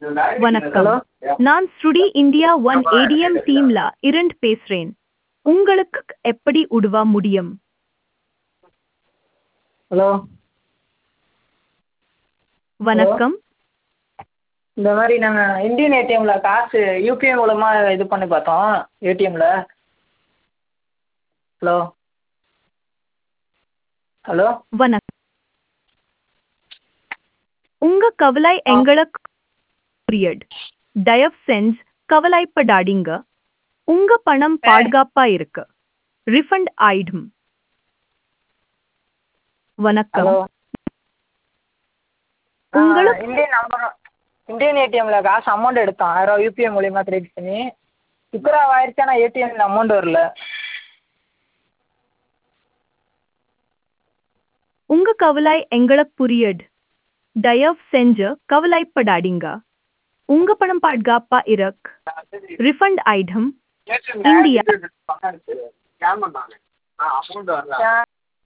வணக்கம் நான் ஸ்ருடி இந்தியா ஒன் ஏடிஎம் டீம்ல இருந்து பேசுறேன் உங்களுக்கு எப்படி உதவ முடியும் ஹலோ வணக்கம் இந்த மாதிரி நாங்கள் இந்தியன் ஏடிஎம்மில் காசு யூபிஐ மூலமாக இது பண்ணி பார்த்தோம் ஏடிஎம்மில் ஹலோ ஹலோ வணக்கம் உங்க கவலை எங்களுக்கு புரியுது தயவு செஞ்சு கவலைப்படாதீங்க உங்க பணம் பாதுகாப்பா இருக்கு ரிஃபண்ட் ஆயிடும் வணக்கம் ஹலோ உங்களுக்கு- இந்தியன் நம்பர் இந்தியன் ஏடிஎம்மில் காசு அமௌண்ட் எடுத்தோம் ஆயிரம் யூபிஐ மூலியமா கிரெடிட் பண்ணி இப்போ ஆயிடுச்சு ஆனால் ஏடிஎம்மில் அமௌண்ட் வரல உங்க கவலை எங்களுக்கு புரியுது தயவு செஞ்சு கவலைப்படாதீங்க உங்க பணம் பாதுகாப்பா இருக்கு ரிஃபண்ட் ஆயிடும் இந்தியா ஸ்கேன் பண்ணாங்க அமௌண்ட் வரல